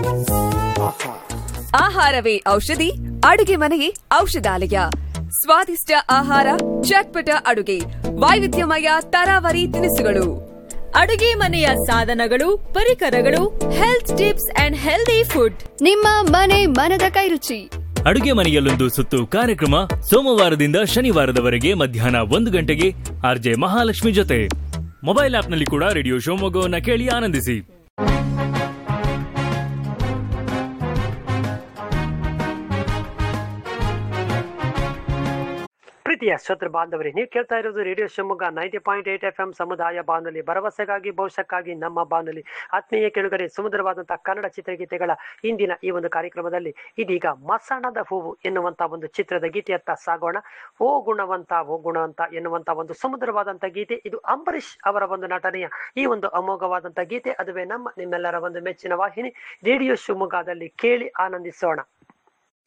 ಆಹಾರವೇ ಔಷಧಿ ಅಡುಗೆ ಮನೆಯೇ ಔಷಧಾಲಯ ಸ್ವಾದಿಷ್ಟ ಆಹಾರ ಚಟ್ಪಟ ಅಡುಗೆ ವೈವಿಧ್ಯಮಯ ತರಾವರಿ ತಿನಿಸುಗಳು ಅಡುಗೆ ಮನೆಯ ಸಾಧನಗಳು ಪರಿಕರಗಳು health tips and healthy food ನಿಮ್ಮ ಮನೆ ಮನದ ಕೈರುಚಿ ಅಡುಗೆ ಮನೆಯಲ್ಲೊಂದು ಸುತ್ತು ಕಾರ್ಯಕ್ರಮ ಸೋಮವಾರದಿಂದ ಶನಿವಾರದವರೆಗೆ ಮಧ್ಯಾಹ್ನ ಒಂದು ಗಂಟೆಗೆ ಆರ್ಜೆ ಮಹಾಲಕ್ಷ್ಮಿ ಜೊತೆ ಮೊಬೈಲ್ ಆಪ್ನಲ್ಲಿ ಕೂಡ ರೇಡಿಯೋ ಶಿವಮೊಗ್ಗವನ್ನ ಕೇಳಿ ಆನಂದಿಸಿ ಪ್ರೀತಿಯ ಶ್ರೋತೃ ಬಾಂಧವರೇ ನೀವು ಕೇಳ್ತಾ ಇರೋದು radio Shivamogga ninety point eight F M ಸಮುದಾಯ ಬಾನುಲಿ ಭರವಸೆಗಾಗಿ ಭವಿಷ್ಯಕ್ಕಾಗಿ ನಮ್ಮ ಬಾನುಲಿ ಆತ್ಮೀಯ ಕೆಳಗರೆ ಸುಮಧುರವಾದಂತಹ ಕನ್ನಡ ಚಿತ್ರಗೀತೆಗಳ ಇಂದಿನ ಈ ಒಂದು ಕಾರ್ಯಕ್ರಮದಲ್ಲಿ ಇದೀಗ ಮಸಣದ ಹೂವು ಎನ್ನುವಂತ ಒಂದು ಚಿತ್ರದ ಗೀತೆಯತ್ತ ಸಾಗೋಣ ಓ ಗುಣವಂತ ಓ ಗುಣವಂತ ಎನ್ನುವಂತ ಒಂದು ಸುಮಧುರವಾದಂತ ಗೀತೆ ಇದು ಅಂಬರೀಷ್ ಅವರ ಒಂದು ನಟನೆಯ ಈ ಒಂದು ಅಮೋಘವಾದಂತ ಗೀತೆ ಅದುವೇ ನಮ್ಮ ನಿಮ್ಮೆಲ್ಲರ ಒಂದು ಮೆಚ್ಚಿನ ವಾಹಿನಿ ರೇಡಿಯೋ ಶಿವಮೊಗ್ಗದಲ್ಲಿ ಕೇಳಿ ಆನಂದಿಸೋಣ